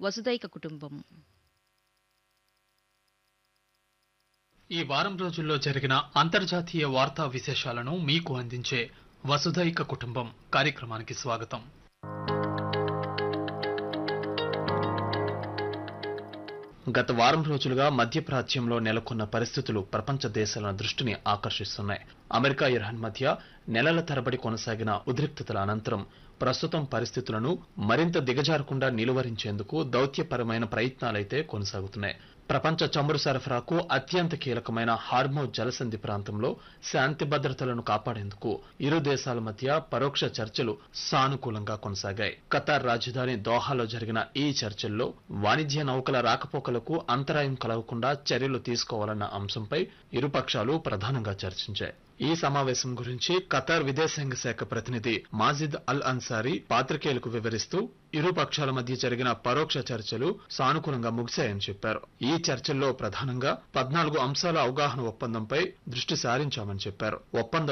వసుదైక కుటుంబం ఈ వారం రోజుల్లో జరిగిన అంతర్జాతీయ వార్తా విశేషాలను మీకు అందించే వసుధైక కుటుంబం కార్యక్రమానికి స్వాగతం గత వారం రోజులుగా మధ్యప్రాచ్యంలో నెలకొన్న పరిస్థితులు ప్రపంచ దేశాల దృష్టిని ఆకర్షిస్తున్నాయి అమెరికా ఇరాన్ మధ్య నెలల తరబడి కొనసాగిన ఉద్రిక్తతల అనంతరం ప్రస్తుతం పరిస్థితులను మరింత దిగజారకుండా నిలువరించేందుకు దౌత్యపరమైన ప్రయత్నాలైతే కొనసాగుతున్నాయి ప్రపంచ చమురు సరఫరాకు అత్యంత కీలకమైన హార్మో జలసంధి ప్రాంతంలో శాంతి భద్రతలను కాపాడేందుకు ఇరు దేశాల మధ్య పరోక్ష చర్చలు సానుకూలంగా కొనసాగాయి ఖతార్ రాజధాని దోహాలో జరిగిన ఈ చర్చల్లో వాణిజ్య నౌకల రాకపోకలకు అంతరాయం కలగకుండా చర్యలు తీసుకోవాలన్న అంశంపై ఇరుపక్షాలు ప్రధానంగా చర్చించాయి ఈ సమావేశం గురించి ఖతార్ విదేశాంగ శాఖ ప్రతినిధి మాజిద్ అల్ అన్సారీ పాత్రికేయులకు వివరిస్తూ ఇరు పక్షాల మధ్య జరిగిన పరోక్ష చర్చలు సానుకూలంగా ముగిశాయని చెప్పారు ఈ చర్చల్లో ప్రధానంగా పద్నాలుగు అంశాల అవగాహన ఒప్పందంపై దృష్టి సారించామని చెప్పారు ఒప్పంద